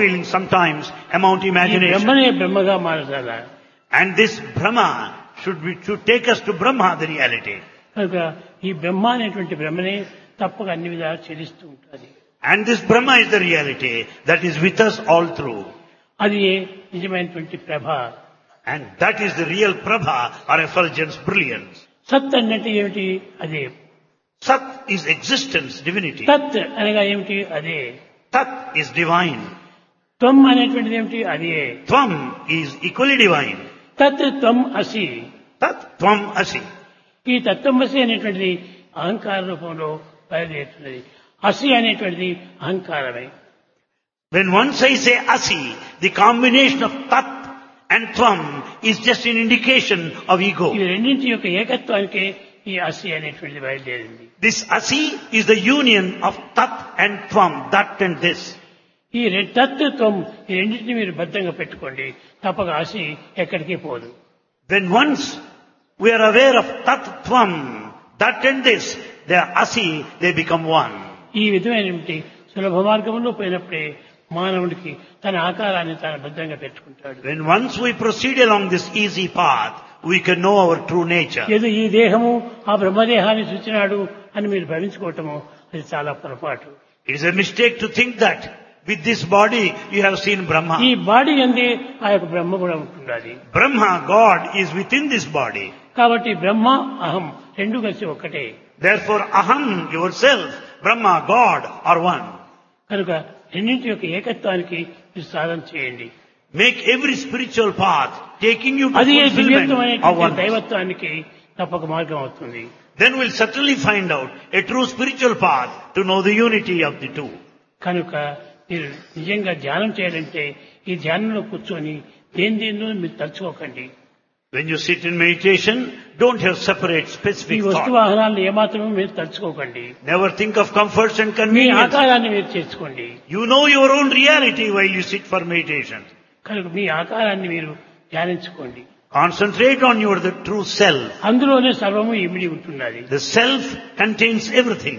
feelings sometimes amount ఈ imagination. బ్రహ్మనే బ్రహ్మగా మారసాల And this Brahma should, be, should take us to Brahma, the reality. కనుక ఈ బ్రహ్మ అనేటువంటి బ్రహ్మనే తప్పక అన్ని విధాలు చెల్లిస్తూ ఉంటుంది And this Brahma is the reality that is with us all through. అది నిజమైనటువంటి ప్రభ And that is the real Prabha or effulgence, brilliance. సత్ అన్నట్టు ఏమిటి అదే Sat is existence, divinity. తత్ అనగా ఏమిటి అదే Tat is divine. త్వం అనేటువంటిది ఏమిటి అదే Tvam is equally divine. తత్ త్వం అసి Tat Tvam Asi. ఈ తత్వమసి అనేటువంటిది అహంకార రూపంలో బయలుదేరుతున్నది అసి అనేటువంటిది అహంకారమే When once I say Asi, the combination of Tat and Tvam is just an indication of ego. ఈ రెండింటి యొక్క ఏకత్వానికే ఈ అసి అనేటువంటిది బయలుదేరింది This Asi is the union of Tat and Tvam, that and this. ఈ రె- తత్ త్వం ఈ రెండింటిని మీరు బద్ధంగా పెట్టుకోండి తప్పక అసి ఎక్కడికి పోదు When once we are aware of Tat Tvam, that and this, they are Asi, they become one. ఈ విధమైనటువంటి సులభ మార్గంలో పోయినప్పుడే మానవుడికి తన ఆకారాన్ని తాను బద్ధంగా పెట్టుకుంటాడు When once we proceed along this easy path, we can know our true nature. ఏదో ఈ దేహము ఆ బ్రహ్మదేహాన్ని సూచినాడు అని మీరు భవించుకోవటము అది చాలా పొరపాటు It is a mistake to think that with this body you have seen Brahma. ఈ బాడీ అందే ఆ యొక్క బ్రహ్మ కూడా ఉంటున్నది Brahma, God, is within this body. కాబట్టి బ్రహ్మ అహం రెండు కలిసి ఒక్కటే Therefore, Aham, yourself, Brahma, God are one. కనుక రెండింటి యొక్క ఏకత్వానికి మీరు సాధన చేయండి Make every spiritual path taking you to అది ఏ fulfillment దివ్యత్వం of అనేటువంటి one. దైవత్వానికి తప్పక మార్గం అవుతుంది Then we'll certainly find out a true spiritual path to know the unity of the two. కనుక మీరు నిజంగా ధ్యానం చేయాలంటే ఈ ధ్యానంలో కూర్చొని దేని దేనిలో మీరు తలుచుకోకండి When you sit in meditation, don't have separate ఈ specific వస్తు thought. వాహనాలను ఏమాత్రమూ మీరు తలుచుకోకండి Never think of comforts and me convenience. ఆకారాన్ని మీరు చేసుకోండి You know your own reality while you sit for meditation. కనుక మీ ఆకారాన్ని మీరు ధ్యానించుకోండి Concentrate on your the true self. అందులోనే సర్వము ఇమిడి ఉంటున్నది The self contains everything.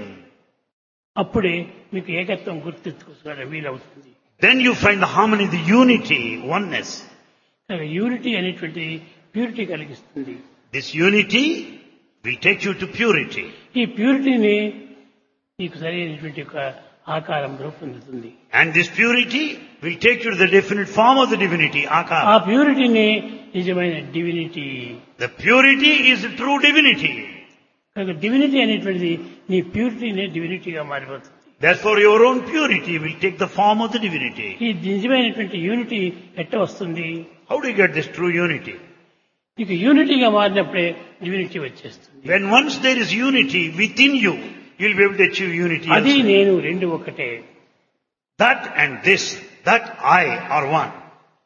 అప్పుడే మీకు ఏకత్వం గుర్తెత్తుకోవడం వీలవుతుంది Then you find the harmony, the unity, oneness. కనుక యూనిటీ అనేటువంటి ప్యూరిటీ కలిగిస్తుంది This unity will take you to purity. ఈ ప్యూరిటీని మీకు సరైనటువంటి ఒక ఆకారం రూపొందుతుంది And this purity will take you to the definite form of the divinity, ఆ Akara. ప్యూరిటీని నిజమైన divinity The purity is the true divinity. కనుక డివినిటీ అనేటువంటిది నీ ప్యూరిటీనే డివినిటీగా మారిపోతుంది Therefore your own purity will take the form of the divinity. ఈ నిజమైనటువంటి unity ఎట్ట వస్తుంది How do you get this true unity? నీకు యూనిటీగా మారినప్పుడే డివినిటీ వచ్చేస్తుంది When once there is unity within you, you'll be able to achieve unity. అది elsewhere. నేను రెండు ఒకటే That and this, that I are one.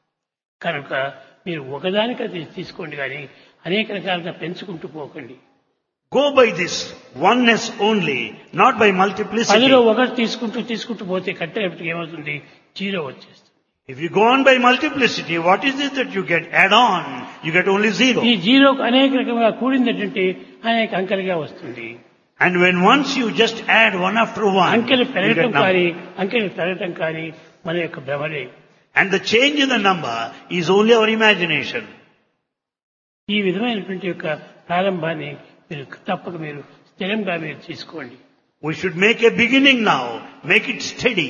కనుక మీరు ఒకదానికి అది తీసుకోండి కానీ అనేక రకాలుగా పెంచుకుంటూ పోకండి Go by this oneness only, not by multiplicity. పదిలో ఒకటి తీసుకుంటూ తీసుకుంటూ పోతే కట్టేపటికి ఏమవుతుంది జీరో వచ్చేస్తుంది If you go on by multiplicity, what is it that you get? Add on, you get only zero. ఈ జీరోకు అనేక రకంగా కూడిందంటే అనేక అంకెలుగా వస్తుంది And when once you just add one after one, అంకెలు you పెరగటం get number. కానీ అంకెలు పెరగటం కానీ మన యొక్క భ్రమలే And the change in the number is only our imagination. ఈ విధమైనటువంటి యొక్క ప్రారంభాన్ని మీరు తప్పక మీరు స్థిరంగా మీరు తీసుకోండి We should make a beginning now, make it steady.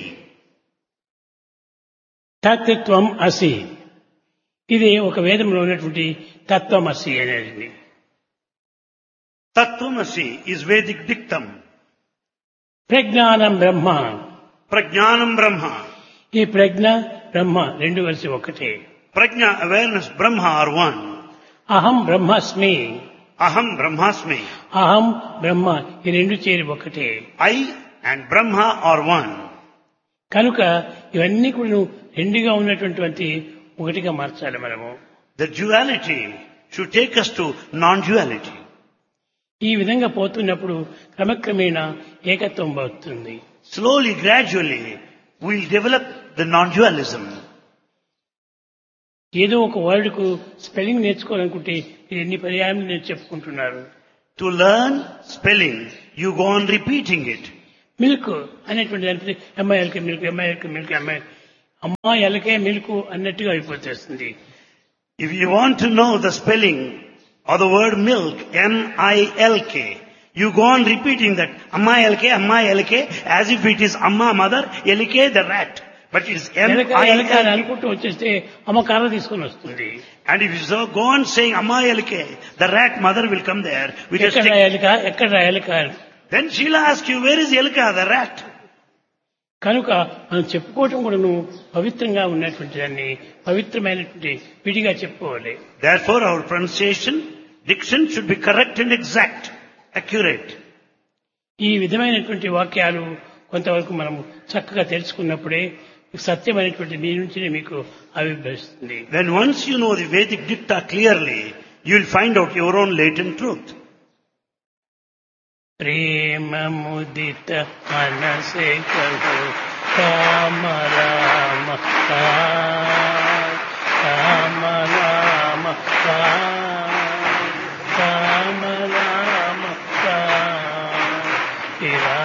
తత్వం అసి ఇది ఒక వేదంలో ఉన్నటువంటి తత్వం అసి అనేది Tattvamasi is Vedic dictum. ప్రజ్ఞానం బ్రహ్మ Prajnanam Brahma. ఈ ప్రజ్ఞ బ్రహ్మ రెండు కలిసి ఒకటే Prajna, awareness, Brahma are one. అహం బ్రహ్మాస్మి Aham Brahmasmi. అహం బ్రహ్మ ఈ రెండు చేరి ఒకటే I and Brahma are one. కనుక ఇవన్నీ కూడా నువ్వు రెండుగా ఉన్నటువంటి ఒకటిగా మార్చాలి మనము The duality should take us to non-duality. ఈ విధంగా పోతున్నప్పుడు క్రమక్రమేణా ఏకత్వం అవుతుంది Slowly, gradually, we'll develop the non-dualism. ఏదో ఒక వర్డ్ కు స్పెల్లింగ్ నేర్చుకోవాలనుకుంటే ఇది ఎన్ని పర్యాయం నేను చెప్పుకుంటున్నారు To learn spelling, you go on repeating it. Milk అనేటువంటి దానికి ఎంఐఎల్కి మిల్క్ ఎంఐఎల్కి మిల్క్ ఎంఐ అమ్మా ఎలకే మిల్కు అన్నట్టుగా అయిపోతేస్తుంది If you want to know the spelling of the word milk, M-I-L-K, you go on repeating that, Amma L-K, Amma L-K, as if it is Amma mother, L-K the rat. But it is ఎలక ఎలక అని M-I-L-K. అనుకుంటూ వచ్చేస్తే అమ్మ కర్ర తీసుకొని వస్తుంది And if you so go on saying Amma L-K, the rat mother will come there with a ఎక్కడ stick. ఎలక ఎక్కడ ఎలక Then she'll ask you, where is L-K, the rat? కనుక మనం చెప్పుకోవటం కూడాను పవిత్రంగా ఉన్నటువంటి దాన్ని పవిత్రమైనటువంటి విడిగా చెప్పుకోవాలి Therefore our pronunciation, diction should be correct and exact, accurate. ఈ విధమైనటువంటి వాక్యాలు కొంతవరకు మనము చక్కగా తెలుసుకున్నప్పుడే సత్యమైనటువంటి మీ నుంచినే మీకు ఆవిర్భవిస్తుంది When once you know the Vedic dicta clearly, you will find out your own latent truth. ప్రేమ ముదిత మనసే కహో రామ రామ రామ రామ రామ రామ రామ